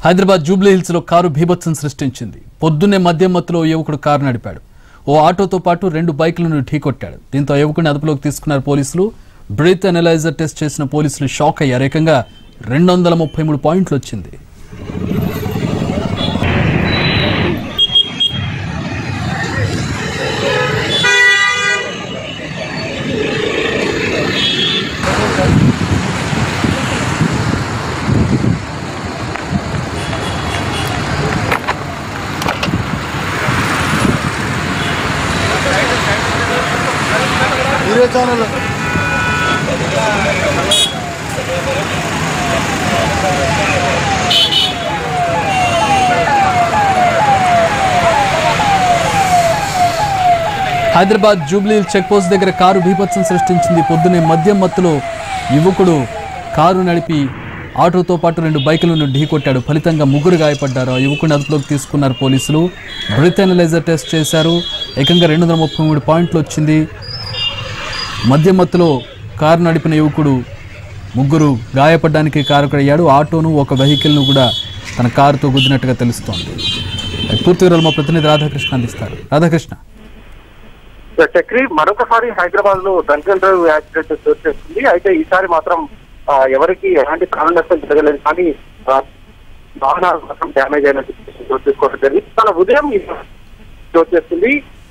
హైదరాబాద్ జూబ్లీ హిల్స్ లో కారు భీభత్సం సృష్టించింది పొద్దున్నే మద్యం మత్తులో ఓ యువకుడు కారు నడిపాడు ఓ ఆటోతో పాటు రెండు బైకులను ఢీకొట్టాడు దీంతో ఆ యువకుడిని అదుపులోకి తీసుకున్నారు పోలీసులు బ్రీత్ అనలైజర్ టెస్ట్ చేసిన పోలీసులు షాక్ అయ్యారు ఏకంగా రెండు వందల ముప్పై మూడు పాయింట్లు వచ్చింది video channel Hyderabad Jubilee Hills check post దగ్గర కారు భీభత్సం సృష్టించింది పొద్దునే మద్యం మత్తులో యువకుడు కారు నడిపి ఆటోతో పాటు రెండు బైకులను ఢీకొట్టాడు ఫలితంగా ముగ్గురు గాయపడ్డారు ఆ యువకుడిని అదుపులోకి తీసుకున్నారు పోలీసులు బ్రిత్ అనలైజర్ టెస్ట్ చేశారు ఏకంగా రెండు వందల ముప్పై మూడు పాయింట్లు వచ్చింది మద్యం మత్తులో కారు నడిపిన యువకుడు ముగ్గురు గాయపడడానికి కారకుడయ్యాడు ఆటోను ఒక వెహికల్ను కూడా తన కారుతో గుద్దినట్టుగా తెలుస్తోంది పూర్తి వివరాలు మా ప్రతినిధి రాధాకృష్ణ అందిస్తారు రాధాకృష్ణ చక్రి మరొకసారి హైదరాబాద్ లో డ్రంక్ అండ్ డ్రైవ్ యాక్సిడెంట్ చోటు చేసుకుంది అయితే ఈసారి మాత్రం ఆ, ఎవరికి ఎలాంటి ప్రాణ నష్టం జరగలేదు కానీ ఆ, వాహనాలు మాత్రం డ్యామేజ్ అయిన సిచ్యువేషన్ చోటు చేసుకోవడం జరిగింది చాలా ఉదయం ఈ చోటు చేస్తుంది